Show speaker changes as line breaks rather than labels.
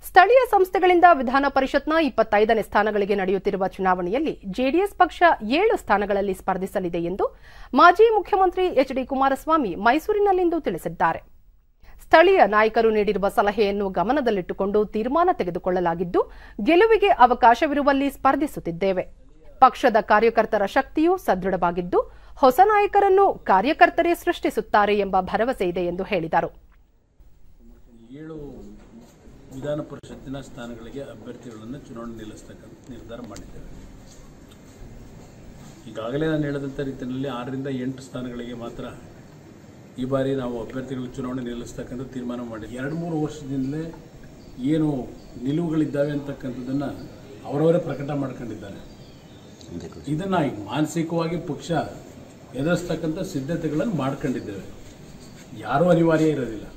ಸ್ಥಳೀಯ ಸಂಸ್ಥೆಗಳಿಂದ ವಿಧಾನ ಪರಿಷತ್ನ ಇಪ್ಪತ್ತೈದನೇ ಸ್ಥಾನಗಳಿಗೆ ನಡೆಯುತ್ತಿರುವ ಚುನಾವಣೆಯಲ್ಲಿ ಜೆಡಿಎಸ್ ಪಕ್ಷ ಏಳು ಸ್ಥಾನಗಳಲ್ಲಿ ಸ್ಪರ್ಧಿಸಲಿದೆ ಎಂದು ಮಾಜಿ ಮುಖ್ಯಮಂತ್ರಿ ಎಚ್ ಡಿ ಕುಮಾರಸ್ವಾಮಿ ಮೈಸೂರಿನಲ್ಲಿಂದು ತಿಳಿಸಿದ್ದಾರೆ ಸ್ಥಳೀಯ ನಾಯಕರು ನೀಡಿರುವ ಸಲಹೆಯನ್ನು ಗಮನದಲ್ಲಿಟ್ಟುಕೊಂಡು ತೀರ್ಮಾನ ತೆಗೆದುಕೊಳ್ಳಲಾಗಿದ್ದು ಗೆಲುವಿಗೆ ಅವಕಾಶವಿರುವಲ್ಲಿ ಸ್ಪರ್ಧಿಸುತ್ತಿದ್ದೇವೆ ಪಕ್ಷದ ಕಾರ್ಯಕರ್ತರ ಶಕ್ತಿಯು ಸದೃಢವಾಗಿದ್ದು ಹೊಸ ನಾಯಕರನ್ನು ಕಾರ್ಯಕರ್ತರೇ ಸೃಷ್ಟಿಸುತ್ತಾರೆ ಎಂಬ ಭರವಸೆ ಇದೆ ಎಂದು ಹೇಳಿದರು
ಏಳು ವಿಧಾನ ಪರಿಷತ್ತಿನ ಸ್ಥಾನಗಳಿಗೆ ಅಭ್ಯರ್ಥಿಗಳನ್ನು ಚುನಾವಣೆ ನಿಲ್ಲಿಸ್ತಕ್ಕಂಥ ನಿರ್ಧಾರ ಮಾಡಿದ್ದೇವೆ ಈಗಾಗಲೇ ನಾನು ಹೇಳಿದಂಥ ರೀತಿಯಲ್ಲಿ ಆರರಿಂದ ಎಂಟು ಸ್ಥಾನಗಳಿಗೆ ಮಾತ್ರ ಈ ಬಾರಿ ನಾವು ಅಭ್ಯರ್ಥಿಗಳ ಚುನಾವಣೆ ನಿಲ್ಲಿಸ್ತಕ್ಕಂಥ ತೀರ್ಮಾನ ಮಾಡಿದ್ವಿ ಎರಡು ಮೂರು ವರ್ಷದಿಂದಲೇ ಏನು ನಿಲುವುಗಳಿದ್ದಾವೆ ಅಂತಕ್ಕಂಥದ್ದನ್ನು ಅವರವರೇ ಪ್ರಕಟ ಮಾಡ್ಕೊಂಡಿದ್ದಾರೆ ಇದನ್ನು ಈಗ ಮಾನಸಿಕವಾಗಿ ಪಕ್ಷ ಎದುರಿಸ್ತಕ್ಕಂಥ ಸಿದ್ಧತೆಗಳನ್ನು ಮಾಡ್ಕೊಂಡಿದ್ದೇವೆ ಯಾರೂ ಅನಿವಾರ್ಯ ಇರೋದಿಲ್ಲ